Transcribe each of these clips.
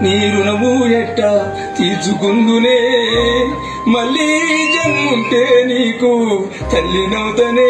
నీ రుణము ఎట్ట తీర్చుకుందునే మళ్ళీ జన్ముంటే నీకు తల్లినవుతనే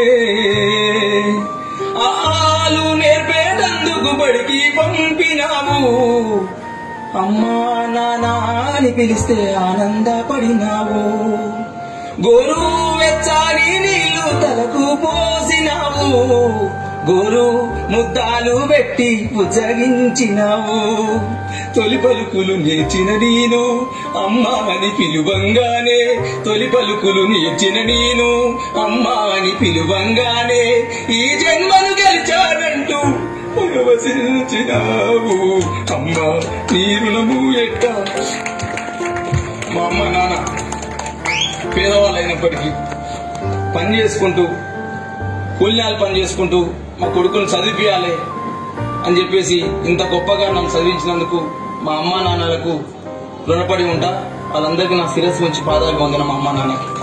ఆలు నేర్పేటందుకు బడికి పంపినావు అమ్మా నానా అని పిలిస్తే ఆనందపడినావు గోరు వెచ్చాని నీళ్లు తలకు పోసినావు గోరు ముద్దాలు పెట్టి పుచ్చగించినావు తొలి పలుకులు నేర్చిన నేను అమ్మా అని పిలువంగానే తొలి పలుకులు నేర్చిన నేను అమ్మా అని పిలువంగానే ఈ జన్మను గెలిచాడంటూ పరవశించినావు అమ్మా నీ రుణము ఎట్ట మా అమ్మ నాన్న పేదవాళ్ళు అయినప్పటికీ పని చేసుకుంటూ కూలినాలు పని చేసుకుంటూ మా కొడుకుని చదివిపియాలి అని చెప్పేసి ఇంత గొప్పగా నన్ను చదివించినందుకు మా అమ్మా నాన్నలకు రుణపడి ఉంటా వాళ్ళందరికీ నా శిరస్సు ఉంచి పాదాలు పొందిన మా అమ్మా నాన్న